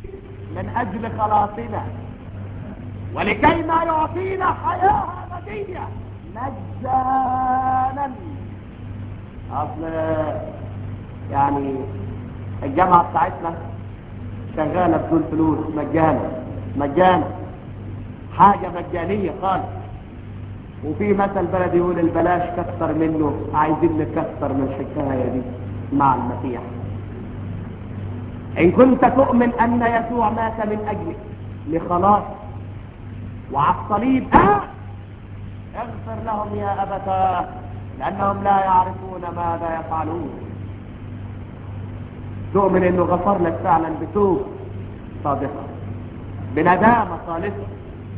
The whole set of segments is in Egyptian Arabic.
من اجل خلاصنا ولكي ما يعطينا حياة ابدية مجانا اصل يعني الجامعة بتاعتنا شغالة بدون فلوس مجانا مجانا حاجة مجانية خالص وفي مثل بلدي يقول البلاش كتر منه عايزين نكتر من الحكاية دي مع المسيح إن كنت تؤمن أن يسوع مات من أجلك لخلاص وعلى الصليب آه اغفر لهم يا أبتاه لأنهم لا يعرفون ماذا يفعلون تؤمن أنه غفر لك فعلا بتوب صادقة بندامة خالصة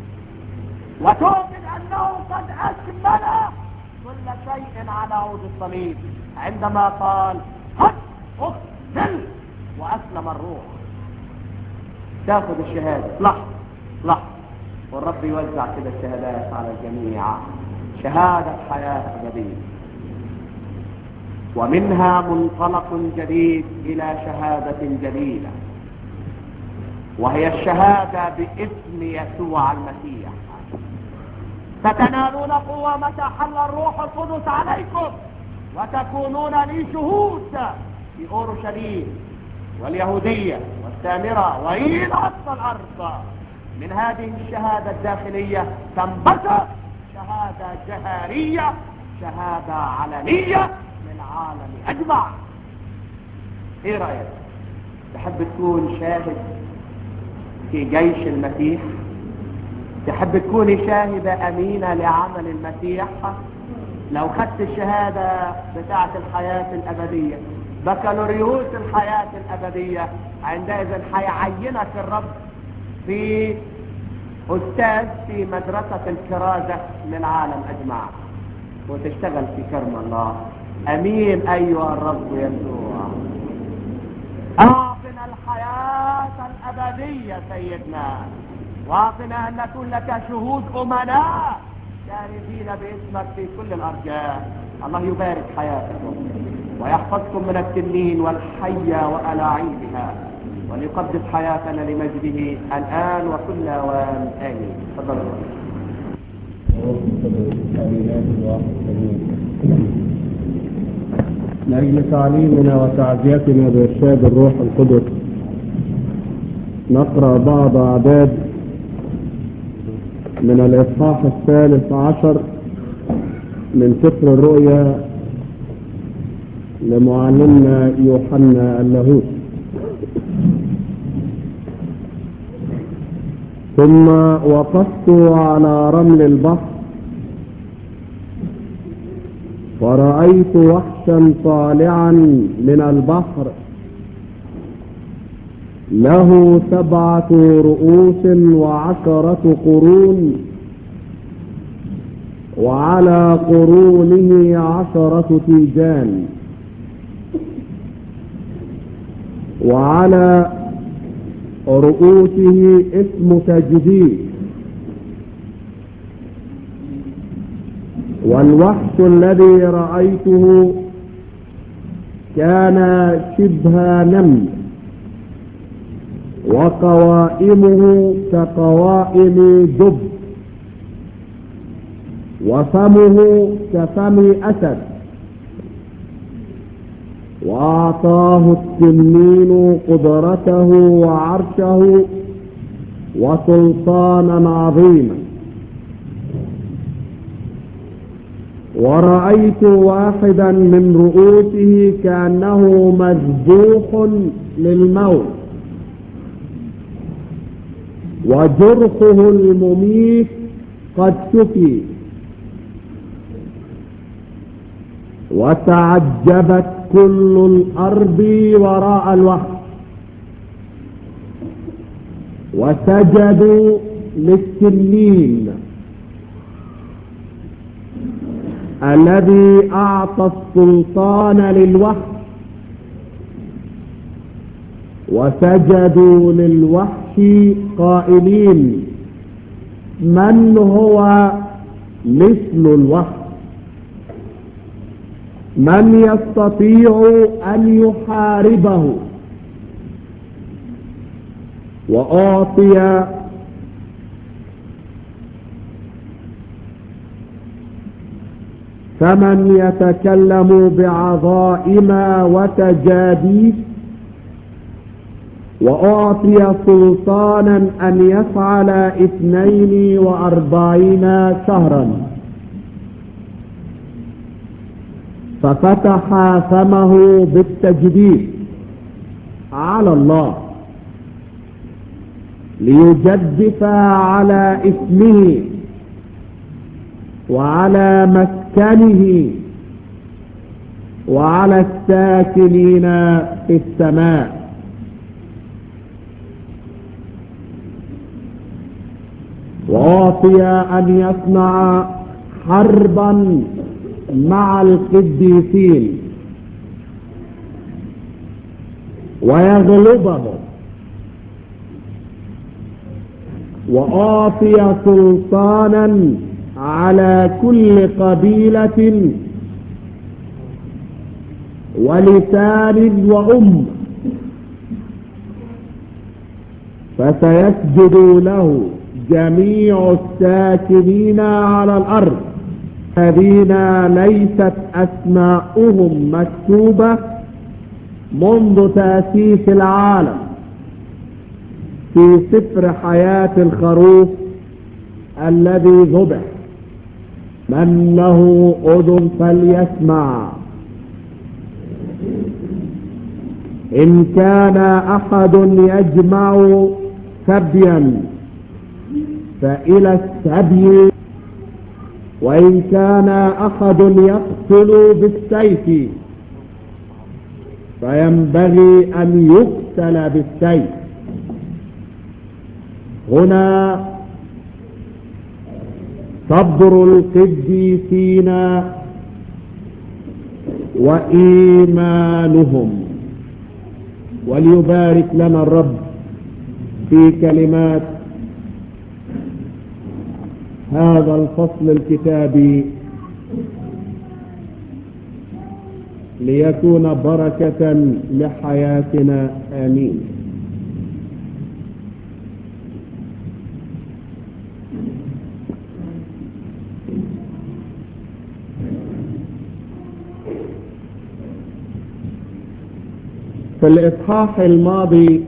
وتؤمن أنه قد أكمل كل شيء على عود الصليب عندما قال هد اقتل وأسلم الروح تاخذ الشهادة لحظة لحظة والرب يوزع كده الشهادات على الجميع شهادة حياة أبدية ومنها منطلق جديد إلى شهادة جديدة وهي الشهادة باسم يسوع المسيح فتنالون قوة متى حل الروح القدس عليكم وتكونون لي شهود في أورشليم واليهودية والسامرة وإلى أقصى الأرض من هذه الشهادة الداخلية تنبثق شهادة جهارية شهادة علنية للعالم أجمع إيه رأيك؟ تحب تكون شاهد في جيش المسيح تحب تكوني شاهدة أمينة لعمل المسيح لو خدت الشهادة بتاعة الحياة الأبدية بكالوريوس الحياة الأبدية عندئذ هيعينك الرب في أستاذ في مدرسة الكرازة للعالم أجمع وتشتغل في كرم الله أمين أيها الرب يسوع أعطنا الحياة الأبدية سيدنا واعطنا أن نكون لك شهود أمناء شاهدين باسمك في كل الأرجاء الله يبارك حياتكم ويحفظكم من التنين والحية وألاعيبها وليقدس حياتنا لمجده الآن وكل أوان آمين تفضلوا لأجل تعليمنا وتعزيتنا بإرشاد الروح القدس نقرأ بعض أعداد من الإصحاح الثالث عشر من سفر الرؤيا لمعلمنا يوحنا اللاهوت ثم وقفت على رمل البحر ورأيت وحشا طالعا من البحر له سبعة رؤوس وعشرة قرون وعلى قرونه عشرة تيجان وعلى رؤوسه اسم تجديد والوحش الذي رأيته كان شبه نمل وقوائمه كقوائم دب وفمه كفم أسد وأعطاه التنين قدرته وعرشه وسلطانا عظيما ورأيت واحدا من رؤوسه كأنه مذبوح للموت وجرحه المميت قد شفي وتعجبت كل الأرض وراء الوحش وسجدوا للتنين الذي أعطى السلطان للوحش وسجدوا للوحش قائلين من هو مثل الوحش من يستطيع أن يحاربه وأعطي فمن يتكلم بعظائم وتجاديد وأعطي سلطانا أن يفعل اثنين وأربعين شهرا ففتح فمه بالتجديد على الله ليجدف على اسمه وعلى مسكنه وعلى الساكنين في السماء وأعطي أن يصنع حربا مع القديسين ويغلبهم وأعطي سلطانا على كل قبيلة ولسان وأم فسيسجد له جميع الساكنين على الأرض الذين ليست أسماؤهم مكتوبة منذ تأسيس العالم في سفر حياة الخروف الذي ذبح من له أذن فليسمع إن كان أحد يجمع سبيا فإلى السبي وإن كان أحد يقتل بالسيف فينبغي أن يقتل بالسيف هنا صبر القديسين وإيمانهم وليبارك لنا الرب في كلمات هذا الفصل الكتابي ليكون بركة لحياتنا آمين في الإصحاح الماضي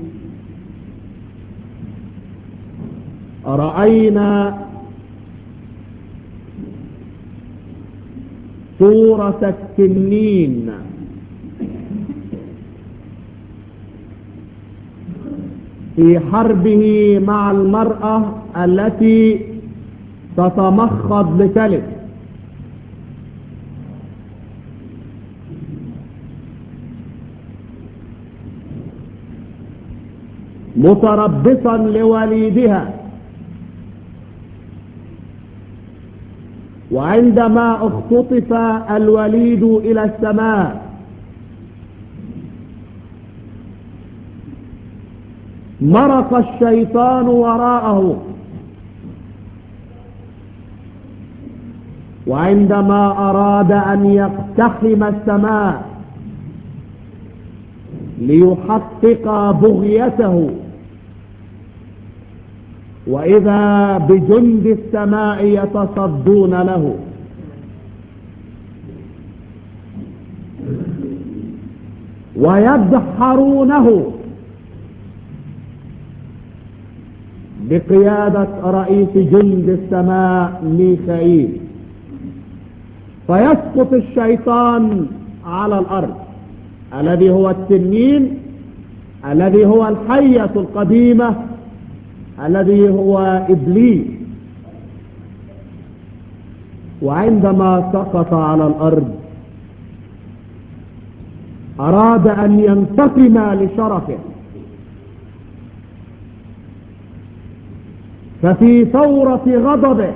رأينا سورة التنين في حربه مع المرأة التي تتمخض لكلب متربصا لوليدها وعندما اختطف الوليد الى السماء مرق الشيطان وراءه وعندما اراد ان يقتحم السماء ليحقق بغيته واذا بجند السماء يتصدون له ويدحرونه بقيادة رئيس جند السماء ميخائيل فيسقط الشيطان على الارض الذي هو التنين الذي هو الحية القديمة الذي هو إبليس وعندما سقط على الأرض أراد أن ينتقم لشرفه ففي ثورة غضبه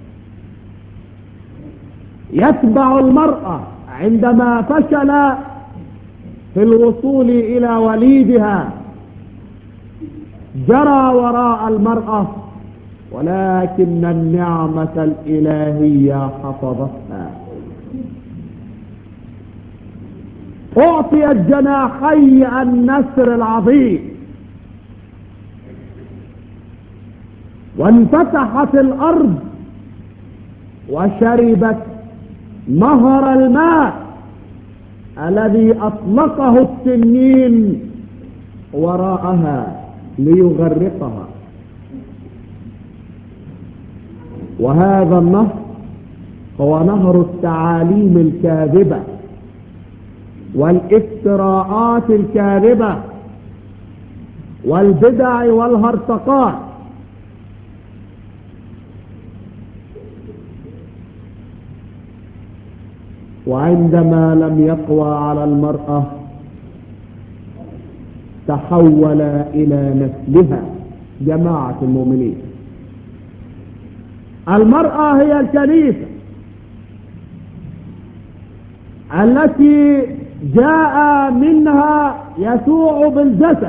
يتبع المرأة عندما فشل في الوصول إلى وليدها جرى وراء المرأة ولكن النعمة الإلهية حفظتها أعطيت جناحي النسر العظيم وانفتحت الأرض وشربت نهر الماء الذي أطلقه التنين وراءها ليغرقها وهذا النهر هو نهر التعاليم الكاذبة والافتراءات الكاذبة والبدع والهرطقات وعندما لم يقوى على المرأة تحول إلى نسلها جماعة المؤمنين المرأة هي الكنيسة التي جاء منها يسوع بالجسد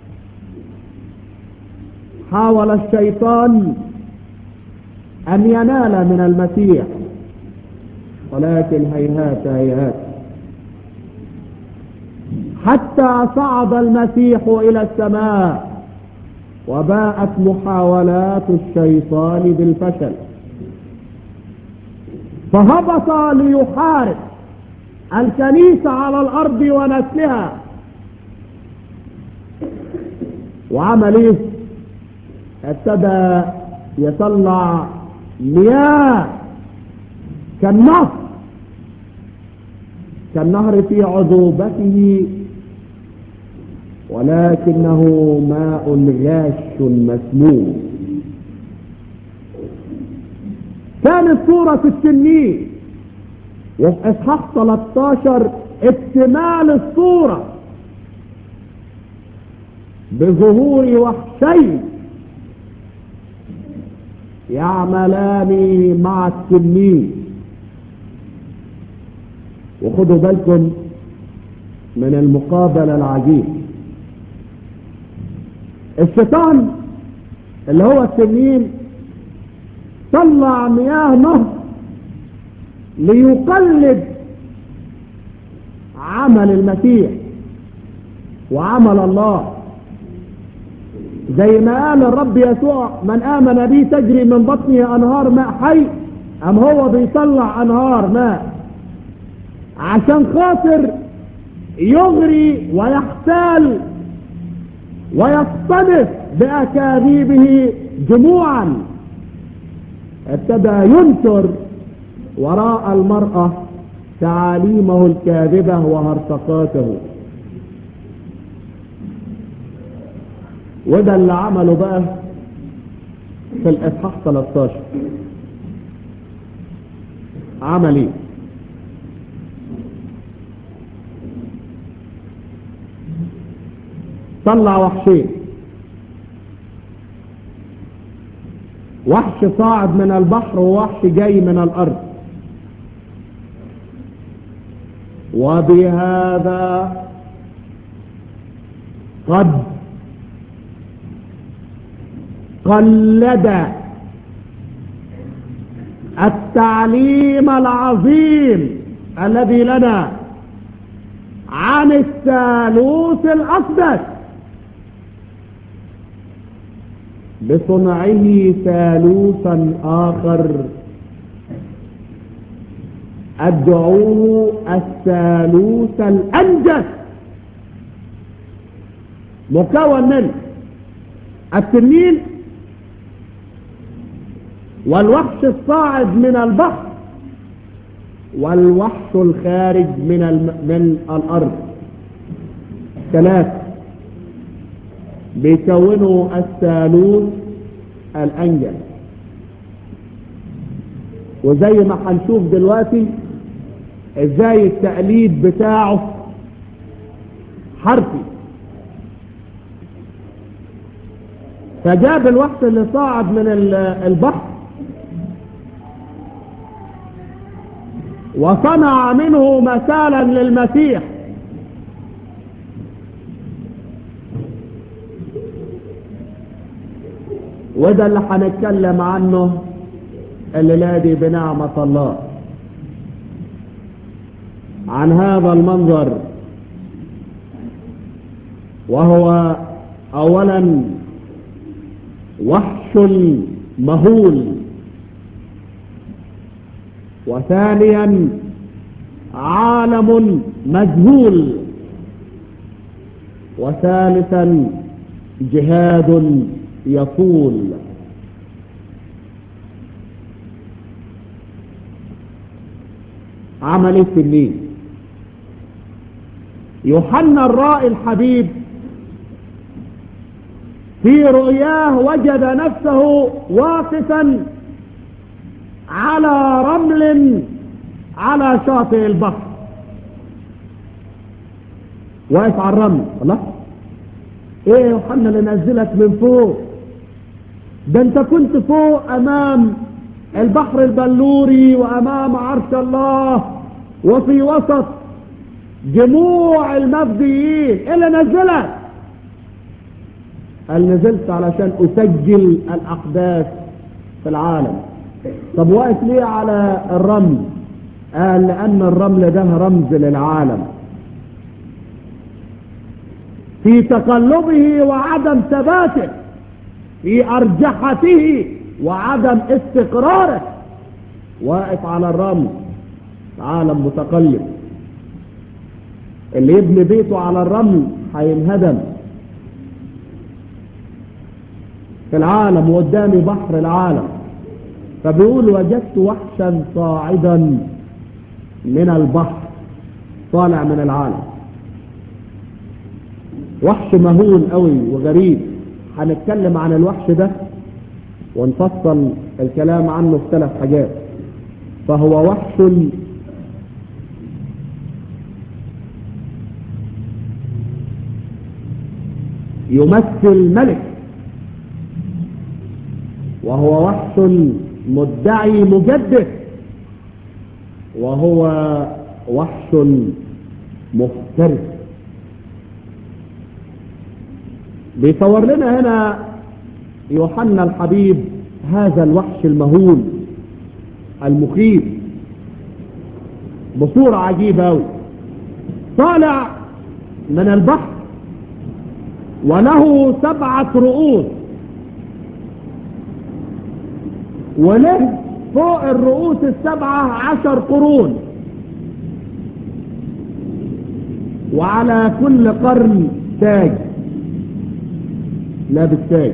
حاول الشيطان أن ينال من المسيح ولكن هيهات هيهات حتى صعد المسيح إلى السماء وباءت محاولات الشيطان بالفشل فهبط ليحارب الكنيسة على الأرض ونسلها وعمل ايه ابتدى يطلع مياه كالنهر كالنهر في عذوبته ولكنه ماء غاش مسموم كانت سورة التنين وفي اصحاح 13 اكتمال الصورة بظهور وحشين يعملان مع التنين وخدوا بالكم من المقابلة العجيب الشيطان اللي هو التنين طلع مياه نهر ليقلد عمل المسيح وعمل الله زي ما قال الرب يسوع من آمن بي تجري من بطنه أنهار ماء حي أم هو بيطلع أنهار ماء عشان خاطر يغري ويحتال ويقتنف بأكاذيبه جموعا ابتدى ينشر وراء المرأة تعاليمه الكاذبة وهرطقاته وده اللي عمله بقى في الإصحاح 13 عمل ايه طلع وحشين وحش صاعد من البحر ووحش جاي من الأرض وبهذا قد قلد التعليم العظيم الذي لنا عن الثالوث الأقدس بصنعه ثالوثا آخر أدعوه الثالوث الأنجس مكون من التنين والوحش الصاعد من البحر والوحش الخارج من الم... من الأرض ثلاثة بيكونوا الثالوث الأنجل وزي ما هنشوف دلوقتي ازاي التقليد بتاعه حرفي فجاب الوحش اللي صاعد من البحر وصنع منه مثالا للمسيح وده اللي هنتكلم عنه الليلة دي بنعمة الله عن هذا المنظر وهو اولا وحش مهول وثانيا عالم مجهول وثالثا جهاد يطول عمل ايه في النيل يوحنا الرائي الحبيب في رؤياه وجد نفسه واقفا على رمل على شاطئ البحر واقف على الرمل الله ايه يا يوحنا اللي نزلك من فوق ده انت كنت فوق امام البحر البلوري وامام عرش الله وفي وسط جموع المفديين ايه اللي نزلك قال نزلت علشان اسجل الاحداث في العالم طب واقف ليه على الرمل قال لان الرمل ده رمز للعالم في تقلبه وعدم ثباته في ارجحته وعدم استقراره واقف على الرمل عالم متقلب اللي يبني بيته على الرمل هينهدم في العالم وقدامي بحر العالم فبيقول وجدت وحشا صاعدا من البحر طالع من العالم وحش مهول قوي وغريب هنتكلم عن الوحش ده ونفصل الكلام عنه في ثلاث حاجات فهو وحش يمثل ملك وهو وحش مدعي مجدد وهو وحش مفترس بيصور لنا هنا يوحنا الحبيب هذا الوحش المهول المخيف بصورة عجيبة أوي طالع من البحر وله سبعة رؤوس وله فوق الرؤوس السبعة عشر قرون وعلى كل قرن تاج لابس تاج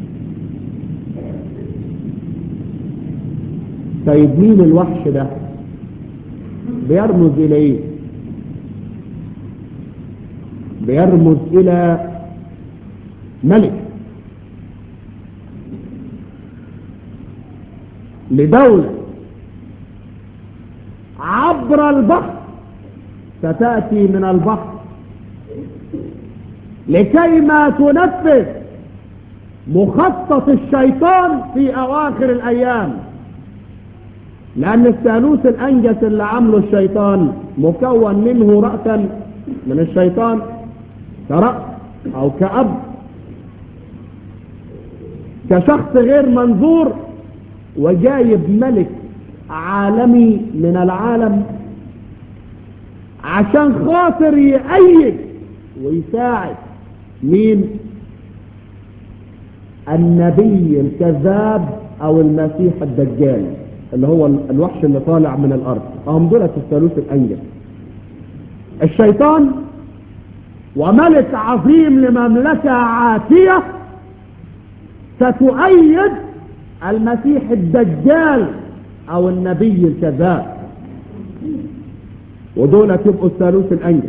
طيب مين الوحش ده بيرمز الى ايه بيرمز الى ملك لدولة عبر البحر ستأتي من البحر لكي ما تنفذ مخطط الشيطان في أواخر الأيام لأن الثالوث الأنجس اللي عمله الشيطان مكون منه رأسا من الشيطان كرأس أو كأب كشخص غير منظور وجايب ملك عالمي من العالم عشان خاطر يأيد ويساعد مين النبي الكذاب او المسيح الدجال اللي هو الوحش اللي طالع من الارض هم دولة الثالوث الانجل الشيطان وملك عظيم لمملكة عاتية ستؤيد المسيح الدجال او النبي الكذاب ودول تبقوا الثالوث الانجل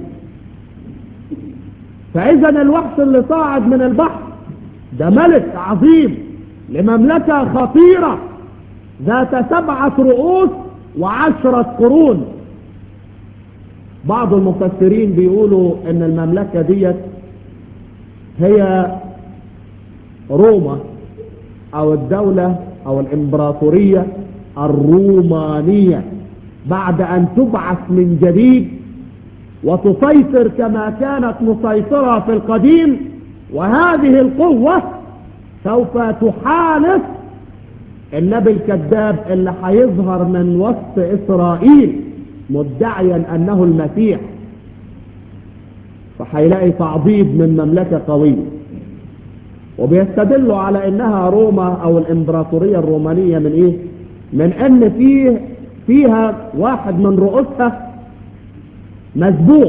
فاذا الوحش اللي صاعد من البحر ده ملك عظيم لمملكة خطيرة ذات سبعة رؤوس وعشرة قرون بعض المفسرين بيقولوا ان المملكة ديت هي روما او الدولة او الامبراطورية الرومانية بعد ان تبعث من جديد وتسيطر كما كانت مسيطرة في القديم وهذه القوة سوف تحالف النبي الكذاب اللي هيظهر من وسط اسرائيل مدعيا انه المسيح فهيلاقي تعضيد من مملكة قوية وبيستدلوا على انها روما او الامبراطورية الرومانية من ايه من ان فيه فيها واحد من رؤوسها مسبوع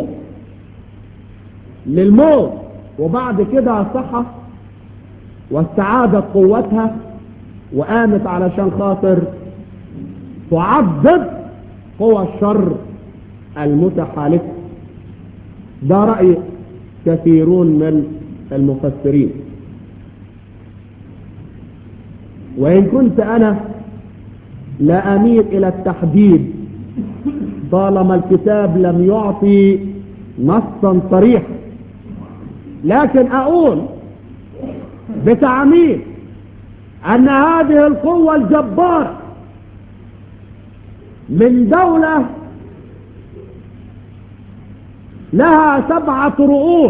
للموت وبعد كده صحى واستعادت قوتها وقامت علشان خاطر تعضد قوى الشر المتحالفة ده رأي كثيرون من المفسرين وإن كنت أنا لا أميل إلى التحديد طالما الكتاب لم يعطي نصا صريحا لكن أقول بتعميم أن هذه القوة الجبارة من دولة لها سبعة رؤوس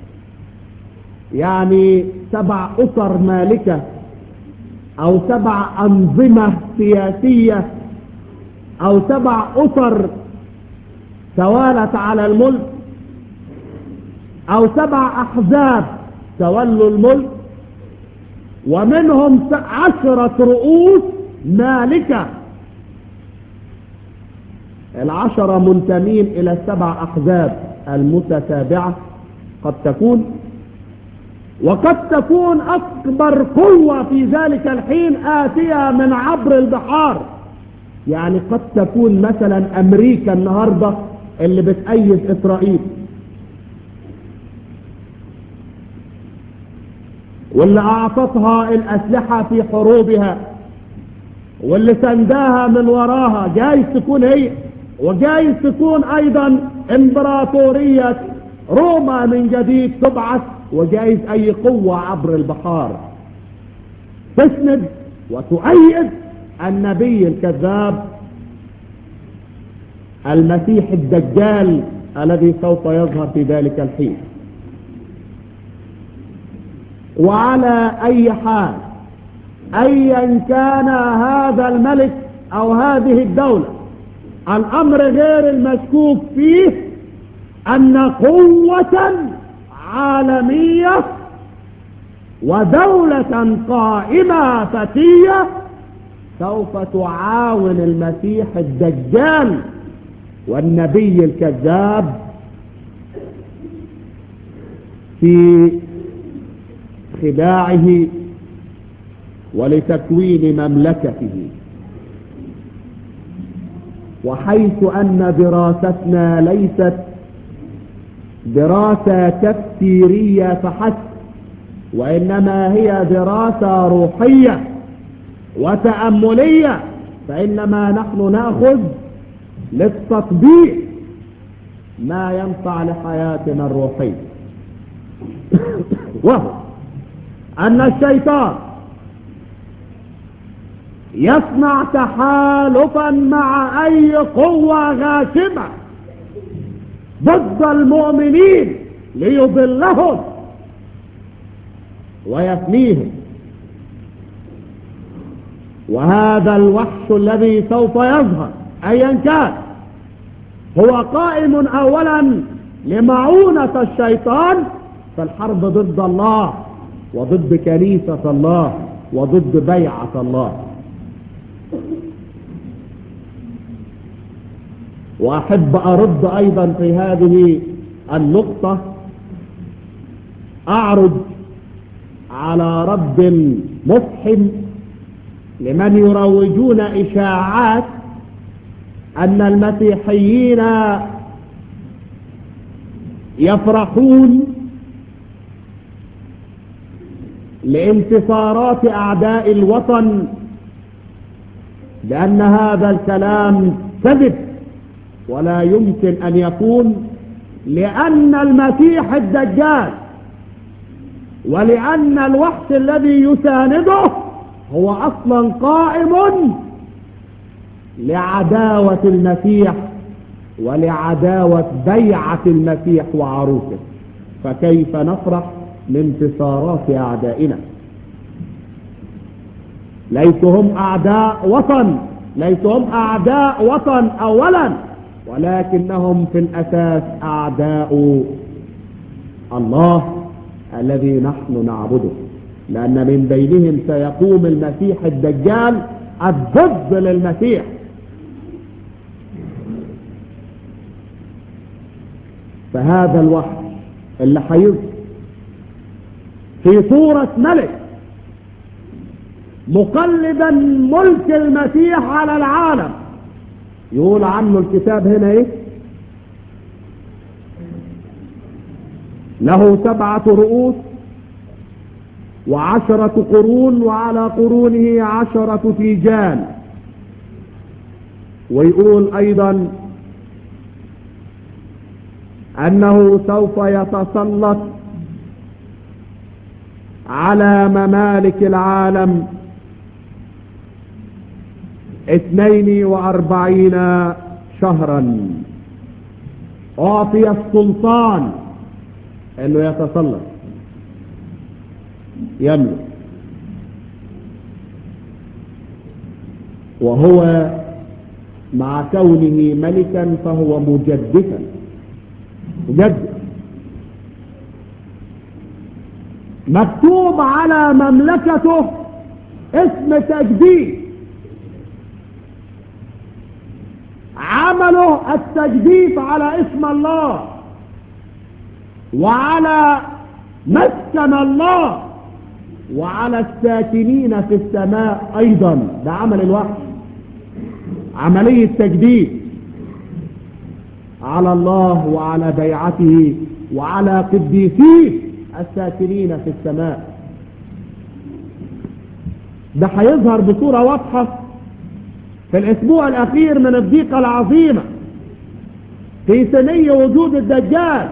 يعني سبع أسر مالكة أو سبع أنظمة سياسية أو سبع أسر توالت على الملك أو سبع أحزاب تولوا الملك ومنهم عشرة رؤوس مالكة العشرة منتمين إلى السبع أحزاب المتتابعة قد تكون وقد تكون أكبر قوة في ذلك الحين آتية من عبر البحار يعني قد تكون مثلا أمريكا النهاردة اللي بتأيد إسرائيل واللي أعطتها الأسلحة في حروبها واللي سنداها من وراها جايز تكون هي وجايز تكون أيضا إمبراطورية روما من جديد تبعث وجايز أي قوة عبر البحار تسند وتؤيد النبي الكذاب المسيح الدجال الذي سوف يظهر في ذلك الحين وعلى أي حال أيا كان هذا الملك أو هذه الدولة الأمر غير المشكوك فيه أن قوة عالمية ودولة قائمة فتية سوف تعاون المسيح الدجال والنبي الكذاب في خداعه ولتكوين مملكته وحيث أن دراستنا ليست دراسة تفسيرية فحسب وإنما هي دراسة روحية وتأملية فإنما نحن نأخذ للتطبيق ما ينفع لحياتنا الروحية وهو أن الشيطان يصنع تحالفا مع أي قوة غاشمة ضد المؤمنين ليضلهم ويفنيهم وهذا الوحش الذي سوف يظهر ايا كان هو قائم اولا لمعونة الشيطان فالحرب ضد الله وضد كنيسة الله وضد بيعة الله واحب ارد ايضا في هذه النقطة اعرض على رد مفحم لمن يروجون اشاعات ان المسيحيين يفرحون لانتصارات اعداء الوطن لان هذا الكلام كذب ولا يمكن ان يكون لان المسيح الدجال ولان الوحش الذي يسانده هو اصلا قائم لعداوة المسيح ولعداوة بيعة المسيح وعروسه فكيف نفرح لانتصارات اعدائنا ليسوا هم اعداء وطن ليسوا هم اعداء وطن اولا ولكنهم في الاساس اعداء الله الذي نحن نعبده لأن من بينهم سيقوم المسيح الدجال الضد للمسيح فهذا الوحش اللي هيظهر في صورة ملك مقلدا ملك المسيح على العالم يقول عنه الكتاب هنا ايه له سبعة رؤوس وعشرة قرون وعلى قرونه عشرة تيجان ويقول ايضا انه سوف يتسلط على ممالك العالم اثنين واربعين شهرا اعطي السلطان انه يتسلط يملك وهو مع كونه ملكا فهو مجددا مجدد مكتوب على مملكته اسم تجديد عمله التجديد على اسم الله وعلى مسكن الله وعلى الساكنين في السماء ايضا ده عمل الوحي عملية تجديد على الله وعلى بيعته وعلى قديسيه الساكنين في السماء ده هيظهر بصورة واضحة في الاسبوع الاخير من الضيقة العظيمة في سنية وجود الدجال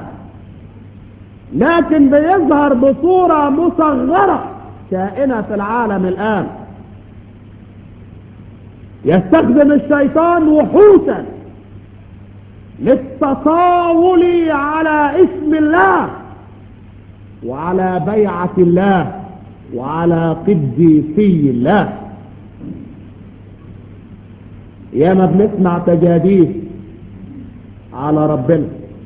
لكن بيظهر بصورة مصغرة كائنة في العالم الآن يستخدم الشيطان وحوشا للتطاول على اسم الله وعلى بيعة الله وعلى قديسي الله ياما بنسمع تجاديف على ربنا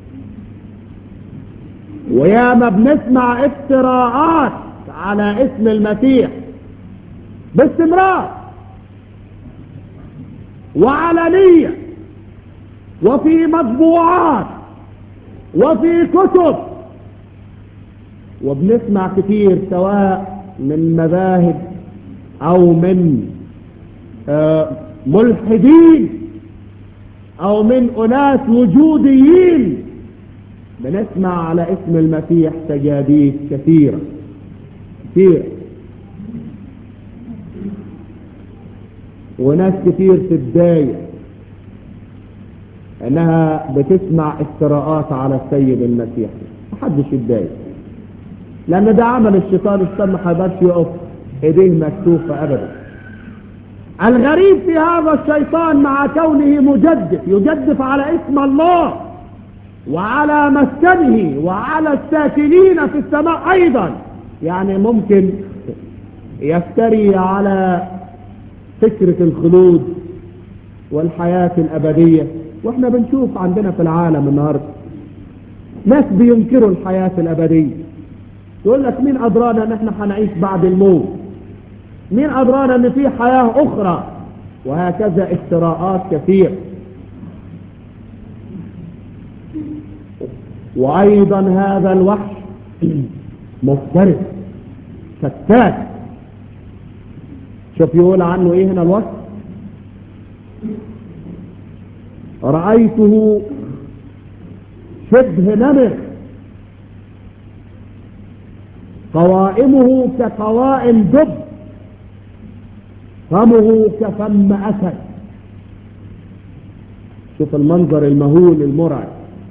وياما بنسمع افتراءات على اسم المسيح باستمرار وعلنية وفي مطبوعات وفي كتب وبنسمع كتير سواء من مذاهب او من آه ملحدين او من اناس وجوديين بنسمع على اسم المسيح تجاديد كثيرة كثير وناس كتير تتضايق انها بتسمع افتراءات على السيد المسيح محدش يتضايق لان ده عمل الشيطان الشيطان ما حضرش يقف ايديه مكتوفه ابدا الغريب في هذا الشيطان مع كونه مجدف يجدف على اسم الله وعلى مسكنه وعلى الساكنين في السماء ايضا يعني ممكن يفتري على فكرة الخلود والحياة الابدية واحنا بنشوف عندنا في العالم النهاردة ناس بينكروا الحياة الابدية يقول لك مين ادرانا ان احنا هنعيش بعد الموت مين ادرانا ان في حياة اخرى وهكذا افتراءات كثير وايضا هذا الوحش مفترس فتاك شوف يقول عنه ايه هنا الوصف رأيته شبه نمر قوائمه كقوائم دب فمه كفم أسد شوف المنظر المهول المرعب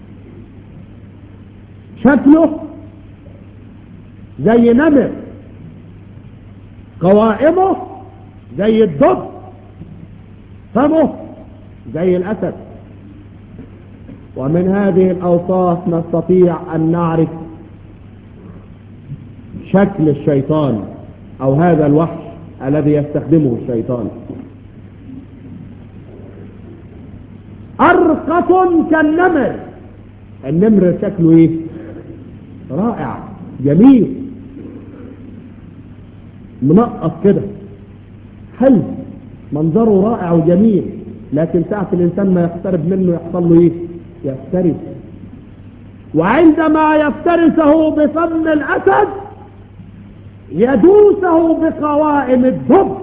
شكله زي نمر قوائمه زي الدب فمه زي الأسد ومن هذه الأوصاف نستطيع أن نعرف شكل الشيطان أو هذا الوحش الذي يستخدمه الشيطان أرقة كالنمر النمر شكله ايه رائع جميل منقط كده حلو منظره رائع وجميل لكن ساعة الإنسان ما يقترب منه يحصل له إيه؟ يفترس وعندما يفترسه بفم الأسد يدوسه بقوائم الدب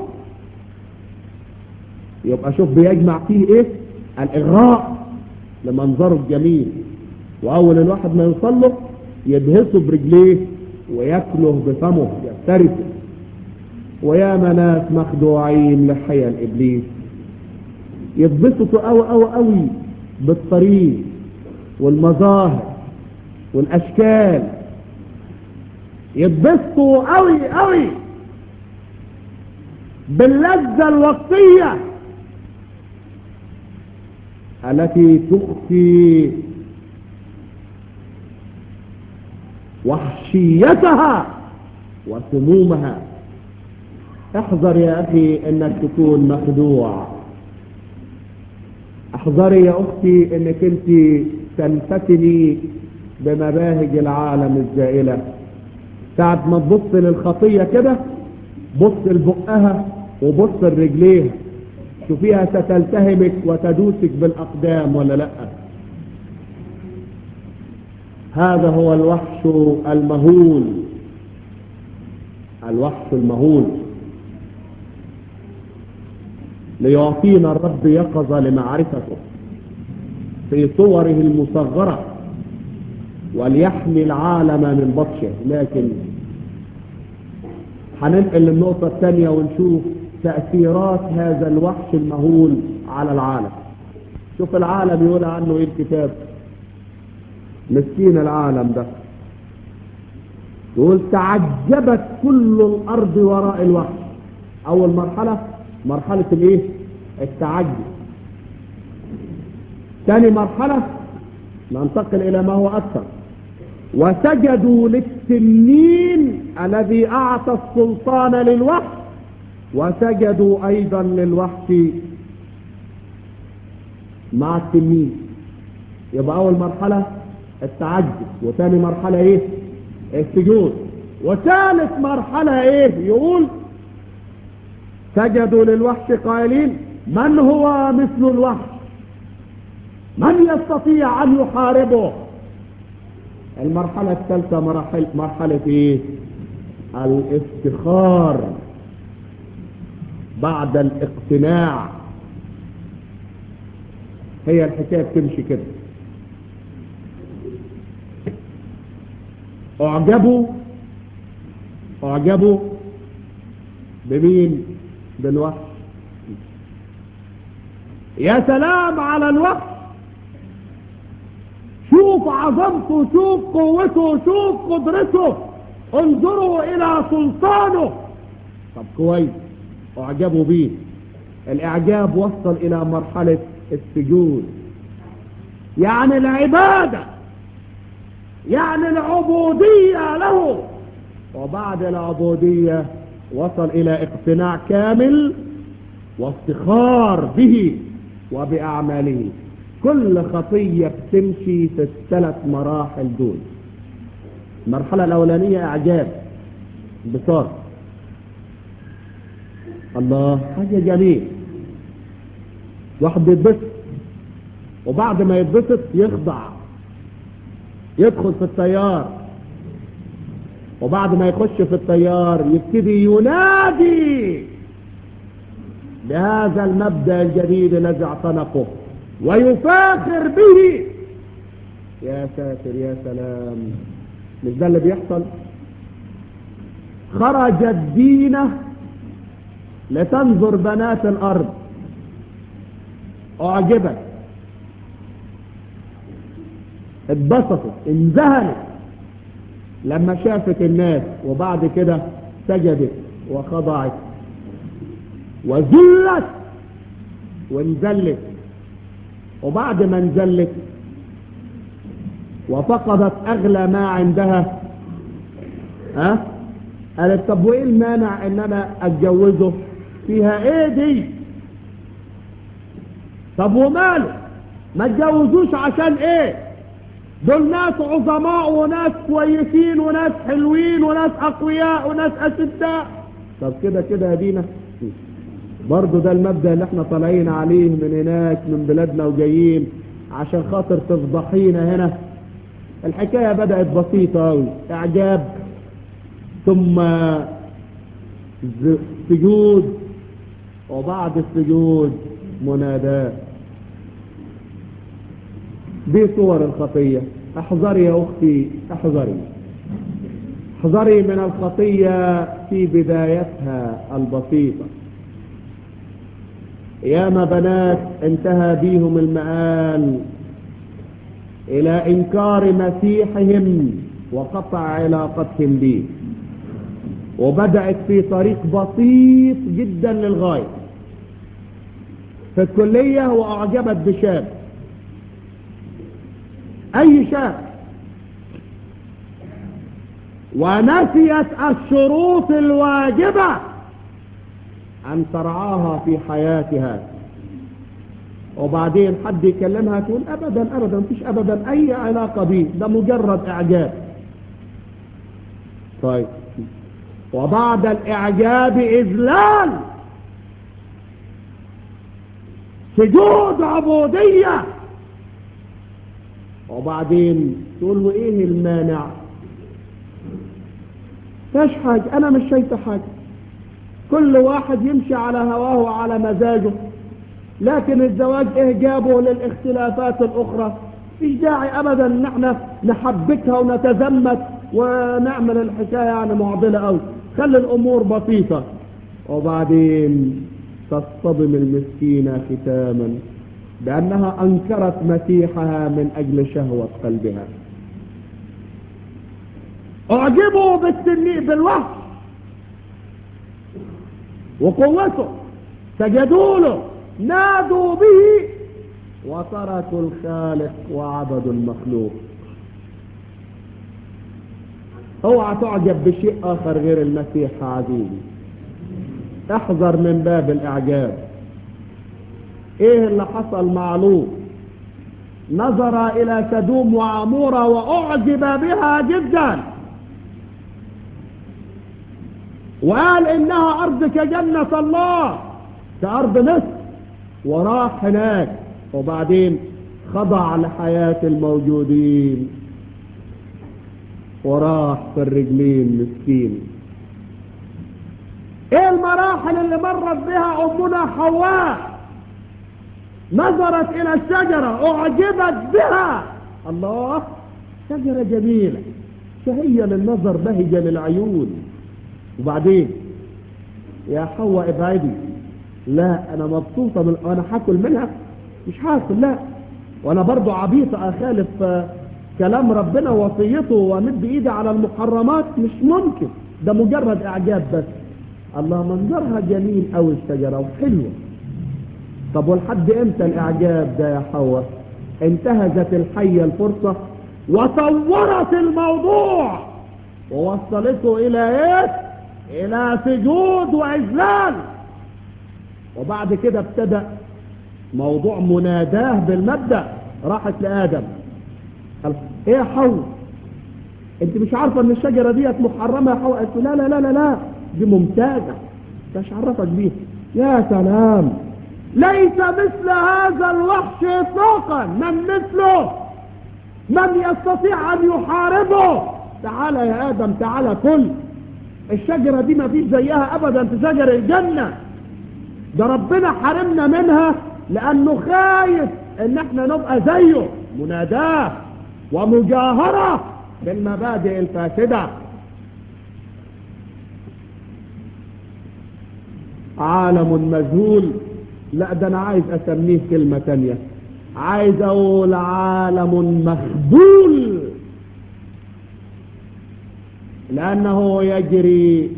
يبقى شوف بيجمع فيه ايه الاغراء لمنظره الجميل واول الواحد ما يوصل له يدهسه برجليه وياكله بفمه يفترسه ويا ناس مخدوعين لحيل ابليس يتبسطوا قوي قوي قوي بالطريق والمظاهر والاشكال يتبسطوا قوي قوي باللذة الوقتية التي تخفي وحشيتها وسمومها احذر يا اخي انك تكون مخدوع احذري يا اختي انك انت تنفتني بمباهج العالم الزائلة ساعة ما تبص للخطية كده بص لبقها وبص لرجليها شوفيها ستلتهمك وتدوسك بالاقدام ولا لا هذا هو الوحش المهول الوحش المهول ليعطينا الرب يقظة لمعرفته في صوره المصغرة وليحمي العالم من بطشه لكن هننقل للنقطة الثانية ونشوف تأثيرات هذا الوحش المهول على العالم شوف العالم يقول عنه ايه الكتاب مسكين العالم ده يقول تعجبت كل الارض وراء الوحش اول مرحلة مرحلة الايه التعجب ثاني مرحلة ننتقل الى ما هو اكثر وسجدوا للتنين الذي اعطى السلطان للوحش وسجدوا ايضا للوحش مع التنين يبقى اول مرحلة التعجب وثاني مرحلة ايه السجود وثالث مرحلة ايه يقول سجدوا للوحش قائلين من هو مثل الوحش من يستطيع ان يحاربه المرحلة الثالثة مرحلة, مرحلة ايه الافتخار بعد الاقتناع هي الحكاية بتمشي كده اعجبوا اعجبوا بمين بالوحش يا سلام على الوحش شوف عظمته شوف قوته شوف قدرته انظروا الى سلطانه طب كويس اعجبوا بيه الاعجاب وصل الى مرحلة السجود يعني العبادة يعني العبودية له وبعد العبودية وصل الى اقتناع كامل وافتخار به وبأعماله كل خطية بتمشي في الثلاث مراحل دول المرحلة الأولانية إعجاب انبساط الله حاجة جميل واحد بيتبسط وبعد ما يتبسط يخضع يدخل في التيار وبعد ما يخش في التيار يبتدي ينادي بهذا المبدأ الجديد الذي اعتنقه ويفاخر به يا ساتر يا سلام مش ده اللي بيحصل خرجت دينه لتنظر بنات الارض اعجبت اتبسطت انذهلت لما شافت الناس وبعد كده سجدت وخضعت وذلت وانزلت وبعد ما انزلت وفقدت اغلى ما عندها ها أه؟ قالت طب وايه المانع ان انا اتجوزه فيها ايه دي طب وماله ما اتجوزوش عشان ايه دول ناس عظماء وناس كويسين وناس حلوين وناس اقوياء وناس اشداء طب كده كده يا دينا برضه ده المبدأ اللي احنا طالعين عليه من هناك من بلادنا وجايين عشان خاطر تفضحينا هنا الحكاية بدأت بسيطة أوي إعجاب ثم ز- سجود وبعد السجود مناداة دي صور الخطية احذري يا أختي احذري احذري من الخطية في بدايتها البسيطة ياما بنات انتهى بيهم المآل إلى إنكار مسيحهم وقطع علاقتهم به وبدأت في طريق بسيط جدا للغاية في الكلية وأعجبت بشاب أي شاب ونسيت الشروط الواجبة أن ترعاها في حياتها وبعدين حد يكلمها تقول أبدا أبدا مفيش أبدا أي علاقة بيه ده مجرد إعجاب طيب وبعد الإعجاب إذلال سجود عبودية وبعدين تقول وإيه المانع فاش حاجة أنا مش شايفة حاجة كل واحد يمشي على هواه وعلى مزاجه لكن الزواج إهجابه للاختلافات الأخرى مش داعي أبدا إن احنا نحبكها ونتزمت ونعمل الحكاية يعني معضلة أوي خلي الأمور بسيطة وبعدين تصطدم المسكينة ختاما بأنها أنكرت مسيحها من أجل شهوة قلبها أعجبوا بالسني بالوحش وقوته سجدوا له نادوا به وتركوا الخالق وعبدوا المخلوق اوعى تعجب بشيء اخر غير المسيح عزيزي احذر من باب الاعجاب ايه اللي حصل مع لوط نظر الى سدوم وعمورة واعجب بها جدا وقال انها ارض كجنة الله كارض مصر وراح هناك وبعدين خضع لحياة الموجودين وراح في الرجلين مسكين ايه المراحل اللي مرت بها امنا حواء نظرت الى الشجرة اعجبت بها الله شجرة جميلة شهية للنظر بهجة للعيون وبعدين يا حواء ابعدي لا انا مبسوطة من انا هاكل منها مش هاكل لا وانا برضو عبيطة اخالف آه، كلام ربنا وصيته وامد ايدي على المحرمات مش ممكن ده مجرد اعجاب بس الله منظرها جميل قوي الشجرة وحلوة طب ولحد امتى الاعجاب ده يا حواء انتهزت الحية الفرصة وطورت الموضوع ووصلته الى ايه الى سجود واذلال وبعد كده ابتدأ موضوع مناداه بالمبدأ راحت لآدم قال ايه يا حواء انت مش عارفة ان الشجرة ديت محرمة يا حواء قالت له لا لا لا لا لا دي ممتازة مش عرفك بيها يا سلام ليس مثل هذا الوحش اطلاقا من مثله من يستطيع ان يحاربه تعال يا ادم تعال كل الشجرة دي ما فيش زيها ابدا في شجر الجنة ده ربنا حرمنا منها لانه خايف ان احنا نبقى زيه مناداه ومجاهرة بالمبادئ الفاسدة عالم مذهول لا ده انا عايز اسميه كلمة تانية عايز اقول عالم مخبول لانه يجري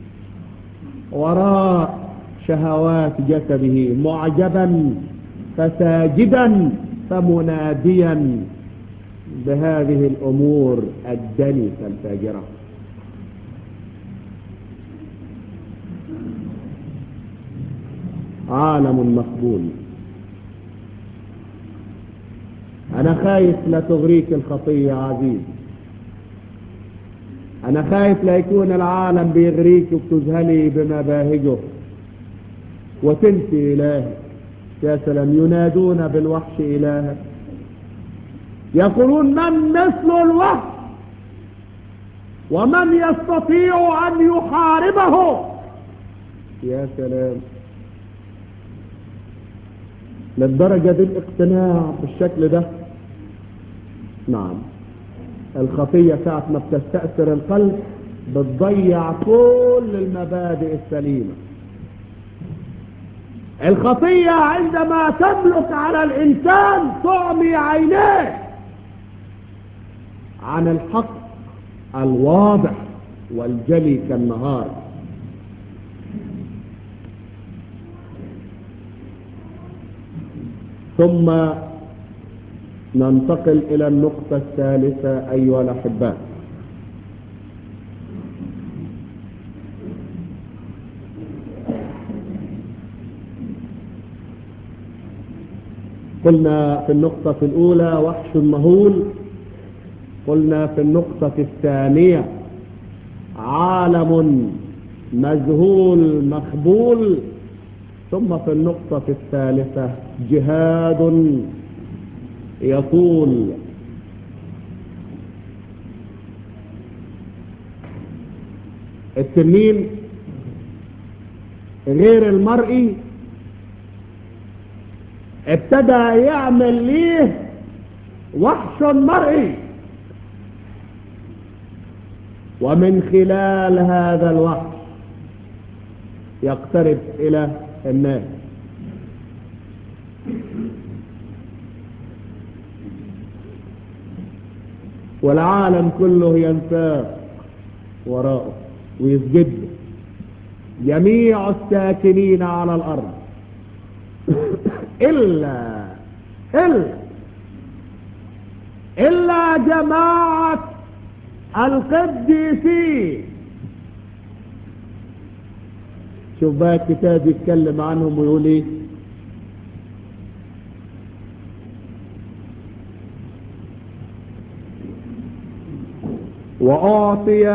وراء شهوات جسده معجبا فساجدا فمناديا بهذه الامور الدنسة الفاجرة عالم مقبول انا خايف لا تغريك الخطية عزيز انا خايف لا يكون العالم بيغريك وبتذهلي بمباهجه وتنسي الهي يا سلام ينادون بالوحش الها يقولون من مثل الوحش ومن يستطيع ان يحاربه يا سلام للدرجة دي الاقتناع بالشكل ده نعم الخطية ساعة ما بتستأثر القلب بتضيع كل المبادئ السليمة الخطية عندما تملك على الإنسان تعمي عينيه عن الحق الواضح والجلي كالنهار ثم ننتقل إلى النقطة الثالثة أيها الأحباء قلنا في النقطة الأولى وحش مهول قلنا في النقطة الثانية عالم مذهول مخبول ثم في النقطة الثالثة جهاد يطول التنين غير المرئي ابتدى يعمل ليه وحش مرئي ومن خلال هذا الوحش يقترب الى الناس والعالم كله ينساق وراءه ويسجد جميع الساكنين على الارض الا الا الا جماعه القديسين شوف بقى الكتاب يتكلم عنهم ويقول ايه وأعطي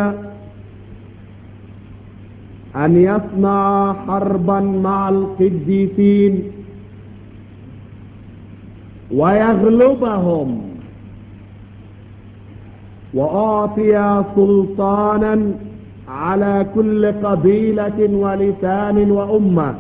أن يصنع حربا مع القديسين ويغلبهم وأعطي سلطانا على كل قبيلة ولسان وأمة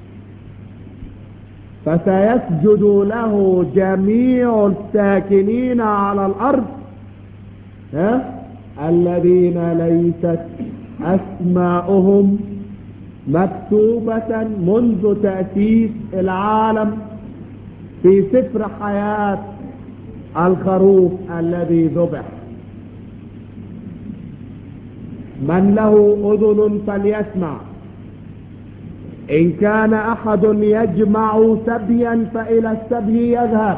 فسيسجد له جميع الساكنين على الأرض ها الذين ليست أسماؤهم مكتوبة منذ تأسيس العالم في سفر حياة الخروف الذي ذبح من له أذن فليسمع إن كان أحد يجمع سبيا فإلى السبي يذهب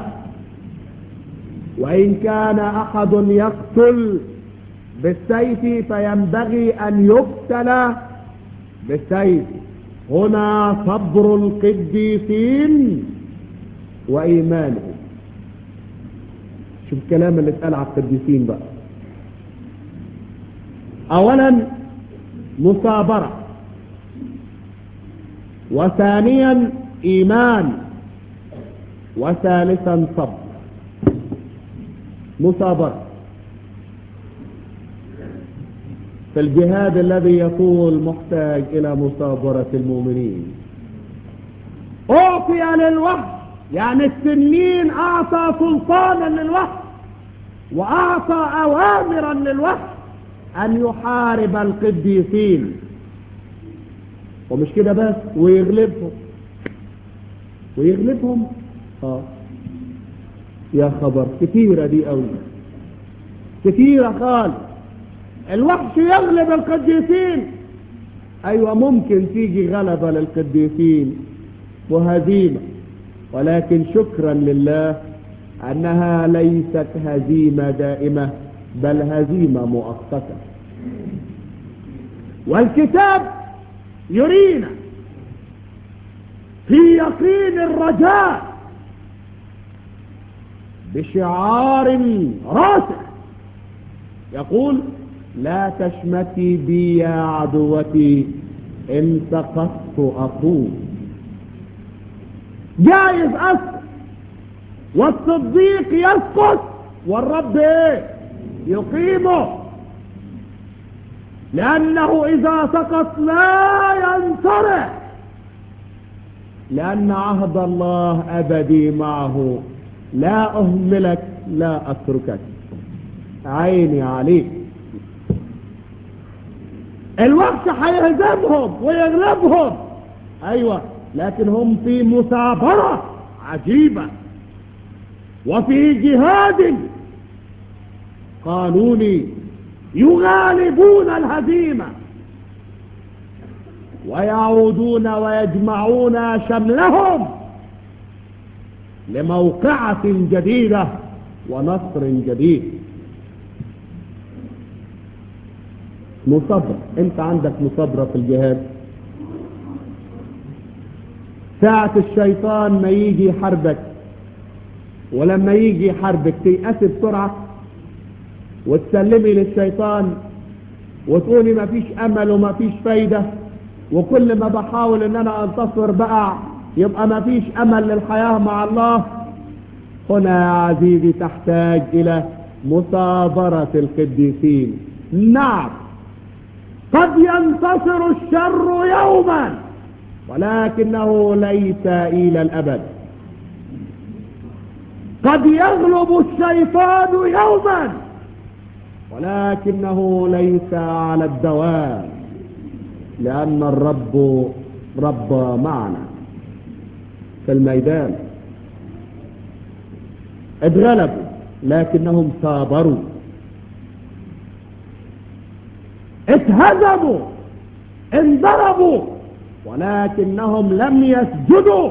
وإن كان أحد يقتل بالسيف فينبغي أن يقتل بالسيف هنا صبر القديسين وإيمانهم شوف الكلام اللي اتقال على القديسين بقى اولا مصابرة وثانيا ايمان وثالثا صبر مصابرة في الجهاد الذي يطول محتاج الى مصابرة المؤمنين اعطي للوحش يعني السنين اعطى سلطانا للوحش واعطى اوامرا للوحش ان يحارب القديسين ومش كده بس ويغلبهم ويغلبهم اه يا خبر كتيرة دي قوي كتيرة خالص الوحش يغلب القديسين ايوه ممكن تيجي غلبة للقديسين وهزيمة ولكن شكرا لله انها ليست هزيمة دائمة بل هزيمة مؤقتة والكتاب يرينا في يقين الرجاء بشعار راسخ يقول لا تشمتي بي يا عدوتي إن سقطت أقوم جايز أسقط والصديق يسقط والرب ايه يقيمه لأنه إذا سقط لا ينصرف لأن عهد الله أبدي معه لا أهملك لا أتركك عيني عليك الوحش هيهزمهم ويغلبهم أيوة لكن هم في مثابرة عجيبة وفي جهاد قانوني يغالبون الهزيمة ويعودون ويجمعون شملهم لموقعة جديدة ونصر جديد مصبر انت عندك مصبرة في الجهاد ساعة الشيطان ما يجي يحاربك ولما يجي يحاربك تيأسي بسرعة وتسلمي للشيطان وتقولي ما فيش امل وما فيش فايدة وكل ما بحاول ان انا انتصر بقع يبقى ما فيش امل للحياة مع الله هنا يا عزيزي تحتاج الى مصابرة القديسين نعم قد ينتصر الشر يوما ولكنه ليس الى الابد قد يغلب الشيطان يوما ولكنه ليس على الدوام لأن الرب رب معنا في الميدان اتغلبوا لكنهم صابروا اتهزموا انضربوا ولكنهم لم يسجدوا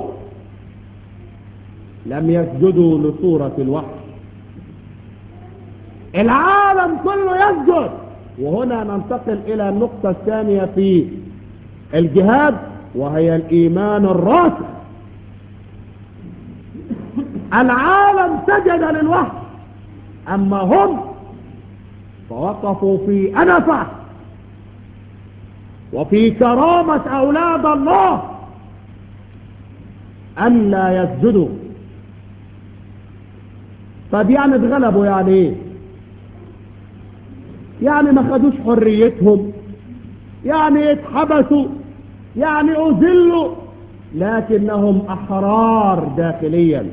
لم يسجدوا لصورة الوحش العالم كله يسجد وهنا ننتقل الى النقطة الثانية في الجهاد وهي الايمان الراسخ العالم سجد للوحش اما هم فوقفوا في انفه وفي كرامة اولاد الله ان لا يسجدوا طب يعني اتغلبوا يعني ايه يعني ما خدوش حريتهم يعني اتحبسوا يعني اذلوا لكنهم احرار داخليا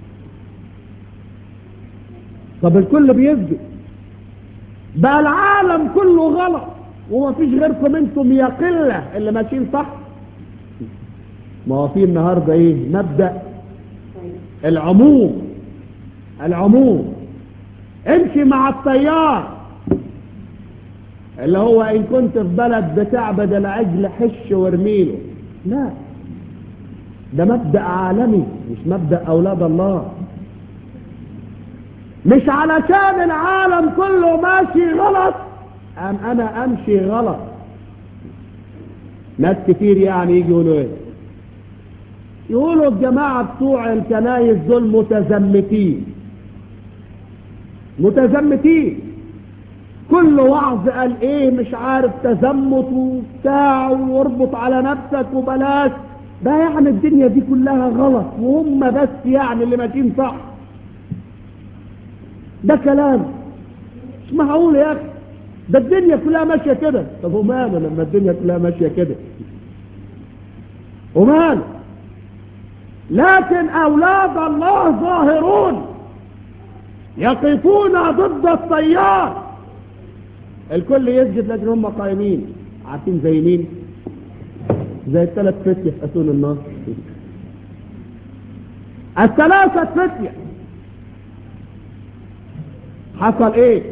طب الكل بيسجد بقى العالم كله غلط وما فيش غيركم انتم يا قله اللي ماشيين صح ما هو في النهارده ايه مبدا العموم العموم امشي مع التيار اللي هو ان كنت في بلد بتعبد العجل حش وارميله لا ده مبدأ عالمي مش مبدأ اولاد الله مش علشان العالم كله ماشي غلط ام انا امشي غلط ناس كتير يعني يجي يقولوا ايه يقولوا الجماعة بتوع الكنايس دول متزمتين متزمتين كل وعظ قال ايه مش عارف تزمت وبتاع واربط على نفسك وبلاش ده يعني الدنيا دي كلها غلط وهم بس يعني اللي ماشيين صح ده كلام مش معقول يا اخي ده الدنيا كلها ماشيه كده طب وماله لما الدنيا كلها ماشيه كده وماله لكن اولاد الله ظاهرون يقفون ضد التيار الكل يسجد لكن هم قائمين عارفين زي مين زي الثلاث فتية في أسون النار الثلاثة فتية حصل ايه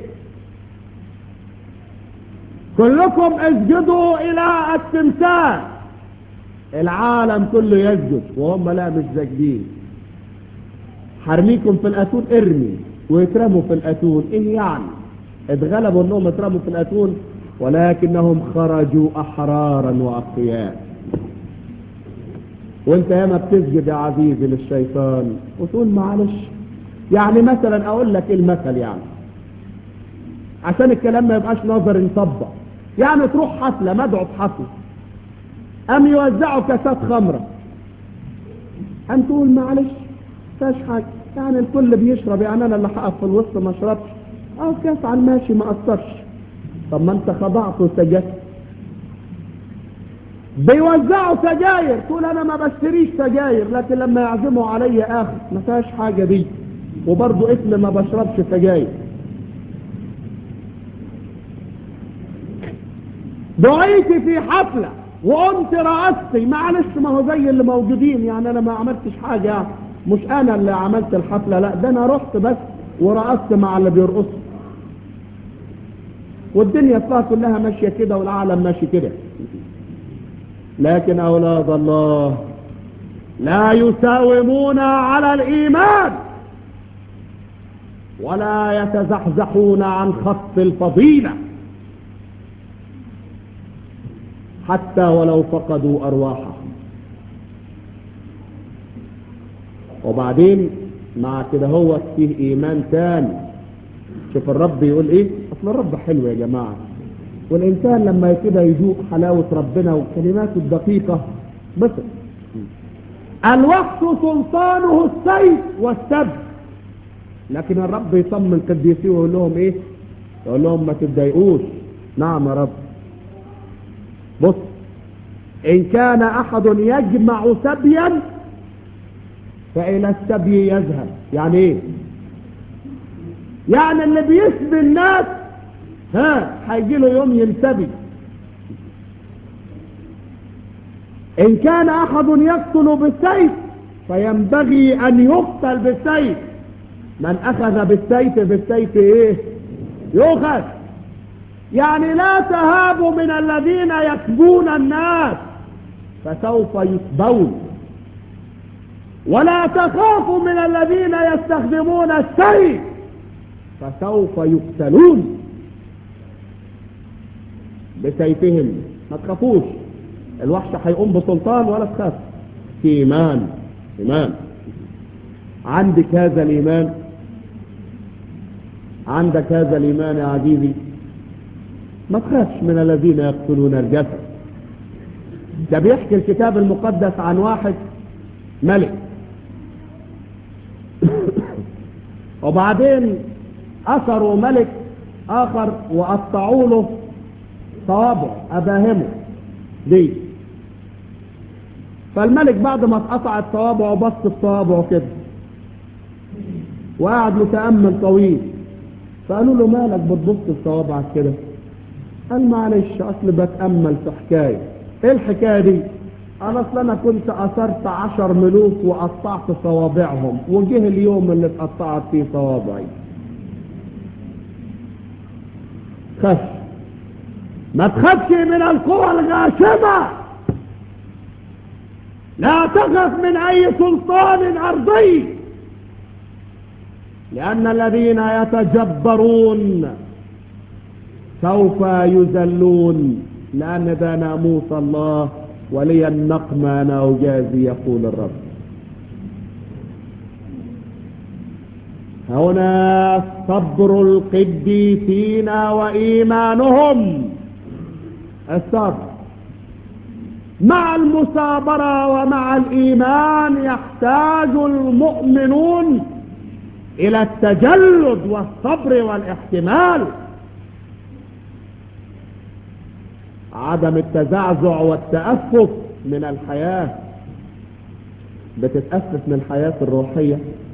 كلكم اسجدوا الى التمثال العالم كله يسجد وهم لا مش ساجدين حرميكم في الاتون ارمي ويترموا في الاتون ايه يعني اتغلبوا انهم اترموا في الاتون ولكنهم خرجوا احرارا واقوياء وانت ياما بتسجد يا عزيزي للشيطان وتقول معلش يعني مثلا اقول لك ايه المثل يعني عشان الكلام ما يبقاش نظري نطبق يعني تروح حفلة مدعو في حفلة قام يوزعوا كاسات خمرة قام تقول معلش فاش حاجة يعني الكل بيشرب يعني انا اللي هقف في الوسط ما اشربش اه كاس على الماشي ما اثرش طب ما انت خضعت وسجدت بيوزعوا سجاير تقول انا ما بشتريش سجاير لكن لما يعزموا عليا اخر ما فيهاش حاجه دي وبرضه اسم ما بشربش سجاير دعيتي في حفلة وقمت رقصتي معلش ما هو زي اللي موجودين يعني انا ما عملتش حاجة يعني. مش انا اللي عملت الحفلة لا ده انا رحت بس ورقصت مع اللي بيرقصوا والدنيا فيها كلها ماشية كده والعالم ماشي كده لكن اولاد الله لا يساومون على الايمان ولا يتزحزحون عن خط الفضيله حتى ولو فقدوا أرواحهم وبعدين مع كده هو فيه إيمان تاني شوف الرب يقول إيه أصل الرب حلو يا جماعة والإنسان لما كده يذوق حلاوة ربنا وكلماته الدقيقة بس الوقت سلطانه السيف والسب لكن الرب يطمن قديسيه ويقول لهم ايه يقول لهم ما تتضايقوش نعم يا رب بص إن كان أحد يجمع سبيا فإلى السبي يذهب يعني إيه يعني اللي بيسبي الناس ها هيجي له يوم ينسبي إن كان أحد يقتل بالسيف فينبغي أن يقتل بالسيف من أخذ بالسيف بالسيف إيه يؤخذ يعني لا تهابوا من الذين يكبون الناس فسوف يسبون ولا تخافوا من الذين يستخدمون السيف فسوف يقتلون بسيفهم ما تخافوش الوحش هيقوم بسلطان ولا تخاف في ايمان ايمان عندك هذا الايمان عندك هذا الايمان يا عزيزي ما تخافش من الذين يقتلون الجسد ده بيحكي الكتاب المقدس عن واحد ملك وبعدين أثروا ملك آخر وقطعوا له صوابعه أباهمه دي فالملك بعد ما اتقطعت صوابعه بص في صوابعه كده وقعد متأمل طويل فقالوا له مالك بتبص في صوابعك كده قال معلش اصل بتأمل في حكاية ايه الحكاية دي قال اصل انا كنت اثرت عشر ملوك وقطعت صوابعهم وجه اليوم اللي اتقطعت فيه صوابعي خش ما تخافش من القوى الغاشمة لا تخف من اي سلطان ارضي لان الذين يتجبرون سوف يذلون لأن ده ناموس الله ولي النقم أنا أجازي يقول الرب هنا صبر القديسين وإيمانهم الصبر مع المثابرة ومع الإيمان يحتاج المؤمنون إلى التجلد والصبر والاحتمال عدم التزعزع والتأفف من الحياة بتتأفف من الحياة الروحية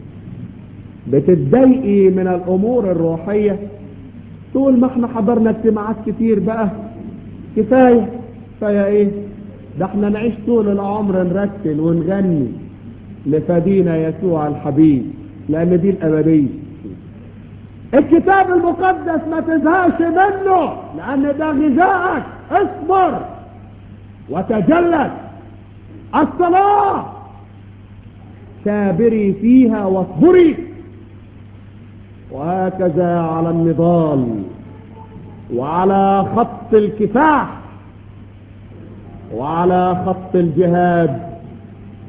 بتتضايقي من الأمور الروحية تقول ما احنا حضرنا اجتماعات كتير بقى كفاية كفاية ايه ده احنا نعيش طول العمر نرتل ونغني لفدينا يسوع الحبيب لأن دي الأبدية الكتاب المقدس ما تزهقش منه لأن ده غذائك اصبر وتجلد الصلاة سابري فيها واصبري وهكذا على النضال وعلى خط الكفاح وعلى خط الجهاد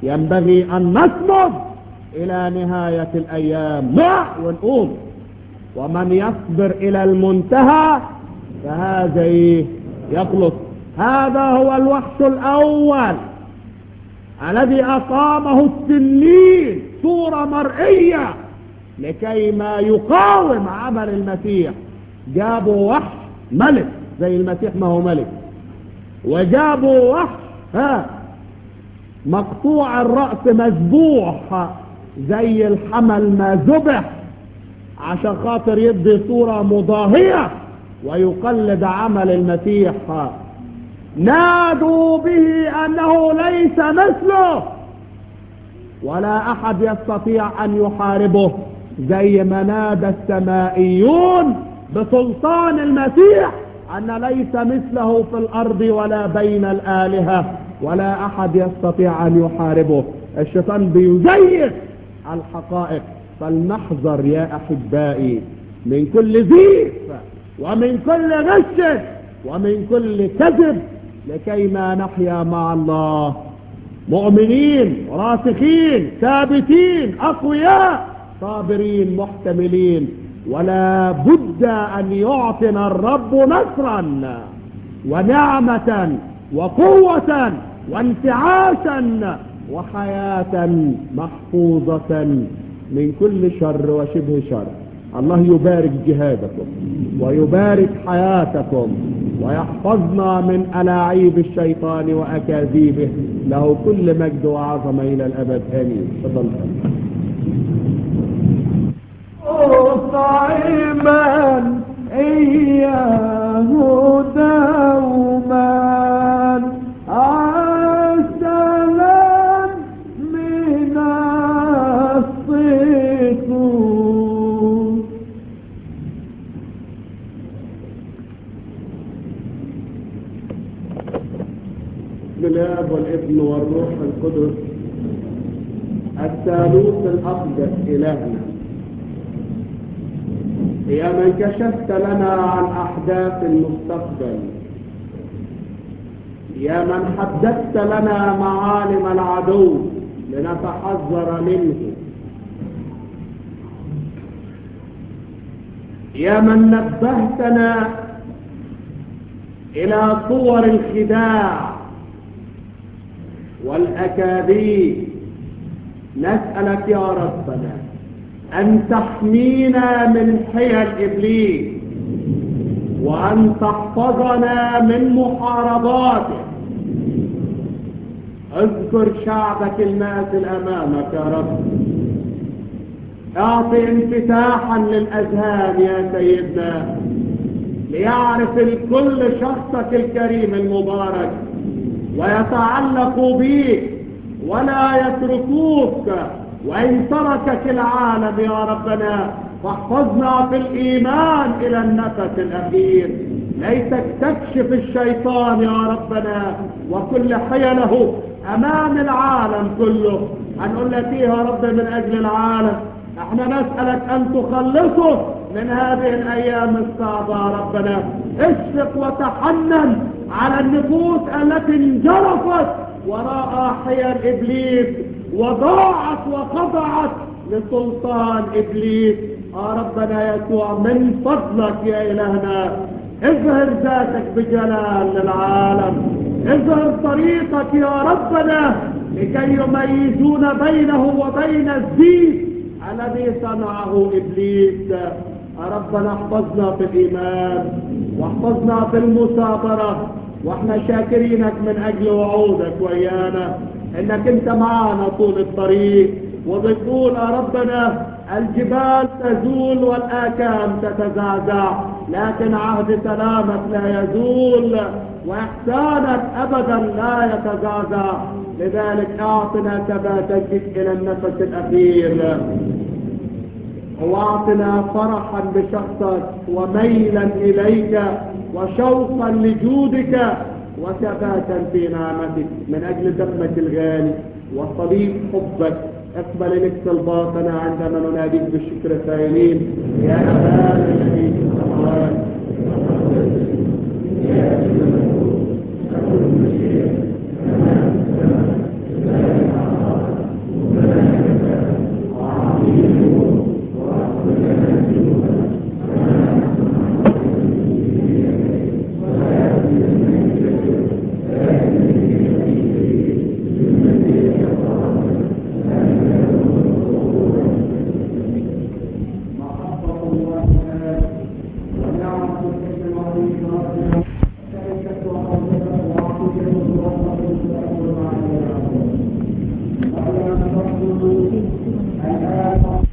ينبغي أن نصمد إلى نهاية الأيام نع ونقوم ومن يصبر الى المنتهى فهذا إيه؟ يخلص هذا هو الوحش الاول الذي اقامه التنين صورة مرئية لكي ما يقاوم عمل المسيح جابوا وحش ملك زي المسيح ما هو ملك وجابوا وحش ها مقطوع الرأس مذبوح زي الحمل ما ذبح عشان خاطر يدي صورة مضاهية ويقلد عمل المسيح نادوا به انه ليس مثله ولا احد يستطيع ان يحاربه زي ما نادى السمائيون بسلطان المسيح ان ليس مثله في الارض ولا بين الالهة ولا احد يستطيع ان يحاربه الشيطان بيزيف الحقائق فلنحذر يا احبائي من كل زيف ومن كل غش ومن كل كذب لكي ما نحيا مع الله مؤمنين راسخين ثابتين اقوياء صابرين محتملين ولا بد ان يعطنا الرب نصرا ونعمة وقوة وانتعاشا وحياة محفوظة من كل شر وشبه شر الله يبارك جهادكم ويبارك حياتكم ويحفظنا من ألاعيب الشيطان وأكاذيبه له كل مجد وعظمة إلى الأبد آمين تفضل صائما إياه دوما عسلا من الصيتون بالاب والابن والروح القدس الثالوث الاقدس الهنا يا من كشفت لنا عن احداث المستقبل يا من حددت لنا معالم العدو لنتحذر منه يا من نبهتنا الى صور الخداع والاكاذيب نسالك يا ربنا ان تحمينا من حيل ابليس وان تحفظنا من محارباته اذكر شعبك الماثل امامك يا رب اعطي انفتاحا للاذهان يا سيدنا ليعرف الكل شخصك الكريم المبارك ويتعلقوا بيك ولا يتركوك وإن تركك العالم يا ربنا فاحفظنا في الإيمان إلى النفس الأخير ليتك تكشف الشيطان يا ربنا وكل حيله أمام العالم كله هنقول لك إيه يا رب من أجل العالم احنا نسألك أن تخلصه من هذه الأيام الصعبة يا ربنا اشفق وتحنن على النفوس التي انجرفت وراء حيل إبليس وضاعت وخضعت لسلطان إبليس يا ربنا يسوع من فضلك يا إلهنا اظهر ذاتك بجلال للعالم اظهر طريقك يا ربنا لكي يميزون بينه وبين الزيت الذي صنعه إبليس يا ربنا احفظنا في الإيمان واحفظنا في المثابرة واحنا شاكرينك من أجل وعودك وإيانا انك انت معانا طول الطريق وبتقول يا ربنا الجبال تزول والآكام تتزعزع لكن عهد سلامك لا يزول وإحسانك أبدا لا يتزعزع لذلك أعطنا ثباتا بك إلى النفس الأخير واعطنا فرحا بشخصك وميلا إليك وشوقا لجودك وثباتا في نعمتك من أجل دمك الغالي وصليب حبك اقبل لك طلباتنا عندما نناديك بالشكر سائلين يا أبانا الذي في السماوات الآن